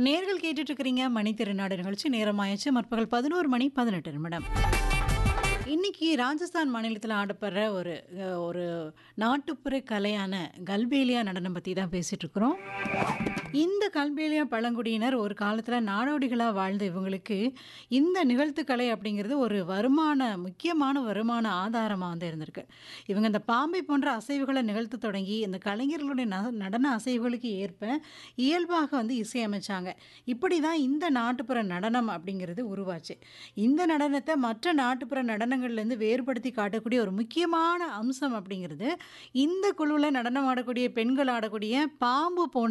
நேர்கள் கேட்டுட்டு இருக்கிறீங்க மணித்திருநாடு நிகழ்ச்சி நேரமாயிடுச்சு முற்பகல் பதினோரு மணி பதினெட்டு நிமிடம் இன்னைக்கு ராஜஸ்தான் மாநிலத்தில் ஆடப்படுற ஒரு அஹ், ஒரு நாட்டுப்புற கலையான கல்பேலியா நடனம் பற்றி தான் பேசிட்டு இருக்கிறோம் இந்த கல்பேலியா பழங்குடியினர் ஒரு காலத்தில் நாடோடிகளாக வாழ்ந்த இவங்களுக்கு இந்த நிகழ்த்துக்கலை அப்படிங்கிறது ஒரு வருமான முக்கியமான வருமான ஆதாரமாக வந்து இருந்திருக்கு இவங்க இந்த பாம்பை போன்ற அசைவுகளை நிகழ்த்த தொடங்கி இந்த கலைஞர்களுடைய ந- நடன அசைவுகளுக்கு ஏற்ப இயல்பாக வந்து இசையமைச்சாங்க இப்படி தான் இந்த நாட்டுப்புற நடனம் அப்படிங்கிறது உருவாச்சு இந்த நடனத்தை மற்ற நாட்டுப்புற நடனங்கள்லேருந்து வேறுபடுத்தி காட்டக்கூடிய ஒரு முக்கியமான அம்சம் அப்படிங்கிறது இந்த குழுவில் நடனம் ஆடக்கூடிய பெண்கள் ஆடக்கூடிய பாம்பு போன்ற